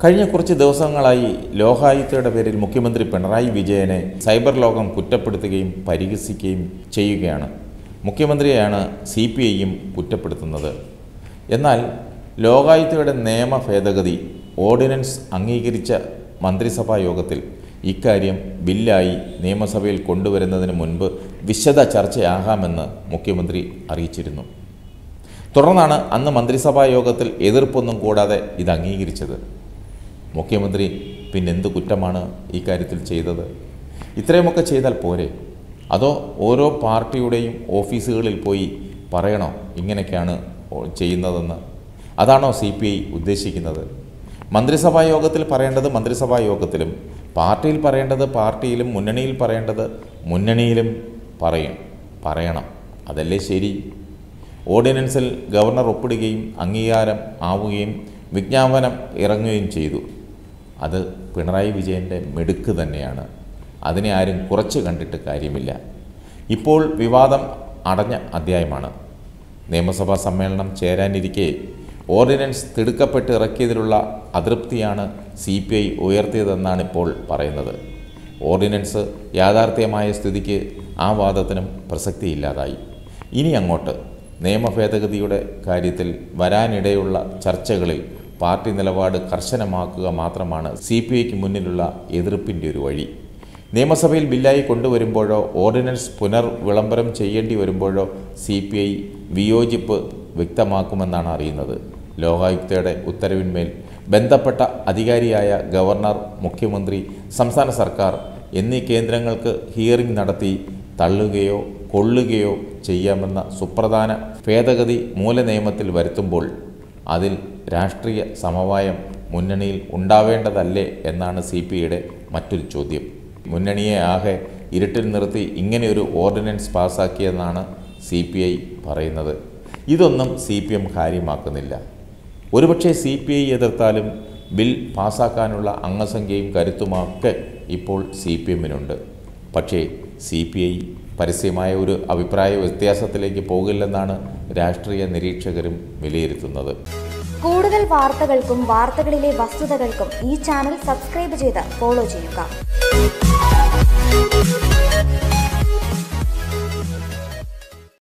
കഴിഞ്ഞ കുറച്ച് ദിവസങ്ങളായി ലോകായുക്തയുടെ പേരിൽ മുഖ്യമന്ത്രി പിണറായി വിജയനെ സൈബർ ലോകം കുറ്റപ്പെടുത്തുകയും പരിഹസിക്കുകയും ചെയ്യുകയാണ് മുഖ്യമന്ത്രിയെയാണ് സി പി ഐയും കുറ്റപ്പെടുത്തുന്നത് എന്നാൽ ലോകായുക്തയുടെ നിയമ ഭേദഗതി ഓർഡിനൻസ് അംഗീകരിച്ച മന്ത്രിസഭാ യോഗത്തിൽ ഇക്കാര്യം ബില്ലായി നിയമസഭയിൽ കൊണ്ടുവരുന്നതിന് മുൻപ് വിശദ ചർച്ചയാകാമെന്ന് മുഖ്യമന്ത്രി അറിയിച്ചിരുന്നു തുടർന്നാണ് അന്ന് മന്ത്രിസഭാ യോഗത്തിൽ എതിർപ്പൊന്നും കൂടാതെ ഇത് അംഗീകരിച്ചത് മുഖ്യമന്ത്രി പിന്നെന്ത് കുറ്റമാണ് ഈ കാര്യത്തിൽ ചെയ്തത് ഇത്രയുമൊക്കെ ചെയ്താൽ പോരെ അതോ ഓരോ പാർട്ടിയുടെയും ഓഫീസുകളിൽ പോയി പറയണോ ഇങ്ങനെയൊക്കെയാണ് ഓ- ചെയ്യുന്നതെന്ന് അതാണോ സി പി ഐ ഉദ്ദേശിക്കുന്നത് മന്ത്രിസഭാ യോഗത്തിൽ പറയേണ്ടത് മന്ത്രിസഭാ യോഗത്തിലും പാർട്ടിയിൽ പറയേണ്ടത് പാർട്ടിയിലും മുന്നണിയിൽ പറയേണ്ടത് മുന്നണിയിലും പറയും പറയണം അതല്ലേ ശരി ഓർഡിനൻസിൽ ഗവർണർ ഒപ്പിടുകയും അംഗീകാരം ആവുകയും വിജ്ഞാപനം ഇറങ്ങുകയും ചെയ്തു അത് പിണറായി വിജയൻ്റെ മിടുക്ക് തന്നെയാണ് അതിനെ ആരും കുറച്ച് കണ്ടിട്ട് കാര്യമില്ല ഇപ്പോൾ വിവാദം അടഞ്ഞ അധ്യായമാണ് നിയമസഭാ സമ്മേളനം ചേരാനിരിക്കെ ഓർഡിനൻസ് തിടുക്കപ്പെട്ട് ഇറക്കിയതിലുള്ള അതൃപ്തിയാണ് സി പി ഐ ഉയർത്തിയതെന്നാണ് ഇപ്പോൾ പറയുന്നത് ഓർഡിനൻസ് യാഥാർത്ഥ്യമായ സ്ഥിതിക്ക് ആ വാദത്തിനും പ്രസക്തിയില്ലാതായി ഇനി അങ്ങോട്ട് നിയമ ഭേദഗതിയുടെ കാര്യത്തിൽ വരാനിടയുള്ള ചർച്ചകളിൽ പാർട്ടി നിലപാട് കർശനമാക്കുക മാത്രമാണ് സി പി ഐക്ക് മുന്നിലുള്ള എതിർപ്പിൻ്റെ ഒരു വഴി നിയമസഭയിൽ ബില്ലായി കൊണ്ടുവരുമ്പോഴോ ഓർഡിനൻസ് പുനർ വിളംബരം ചെയ്യേണ്ടി വരുമ്പോഴോ സി പി ഐ വിയോജിപ്പ് വ്യക്തമാക്കുമെന്നാണ് അറിയുന്നത് ലോകായുക്തയുടെ ഉത്തരവിന്മേൽ ബന്ധപ്പെട്ട അധികാരിയായ ഗവർണർ മുഖ്യമന്ത്രി സംസ്ഥാന സർക്കാർ എന്നീ കേന്ദ്രങ്ങൾക്ക് ഹിയറിംഗ് നടത്തി തള്ളുകയോ കൊള്ളുകയോ ചെയ്യാമെന്ന സുപ്രധാന ഭേദഗതി മൂലനിയമത്തിൽ വരുത്തുമ്പോൾ അതിൽ രാഷ്ട്രീയ സമവായം മുന്നണിയിൽ ഉണ്ടാവേണ്ടതല്ലേ എന്നാണ് സി പി ഐയുടെ മറ്റൊരു ചോദ്യം മുന്നണിയെ ആകെ ഇരുട്ടിൽ നിർത്തി ഇങ്ങനെയൊരു ഓർഡിനൻസ് പാസ്സാക്കിയെന്നാണ് സി പി ഐ പറയുന്നത് ഇതൊന്നും സി പി എം കാര്യമാക്കുന്നില്ല ഒരുപക്ഷെ സി പി ഐ എതിർത്താലും ബിൽ പാസ്സാക്കാനുള്ള അംഗസംഖ്യയും കരുത്തുമൊക്കെ ഇപ്പോൾ സി പി എമ്മിനുണ്ട് പക്ഷേ സി പി ഐ പരസ്യമായ ഒരു അഭിപ്രായ വ്യത്യാസത്തിലേക്ക് പോകില്ലെന്നാണ് രാഷ്ട്രീയ നിരീക്ഷകരും വിലയിരുത്തുന്നത് കൂടുതൽ വാർത്തകൾക്കും വാർത്തകളിലെ വസ്തുതകൾക്കും ഈ ചാനൽ സബ്സ്ക്രൈബ് ചെയ്ത് ഫോളോ ചെയ്യുക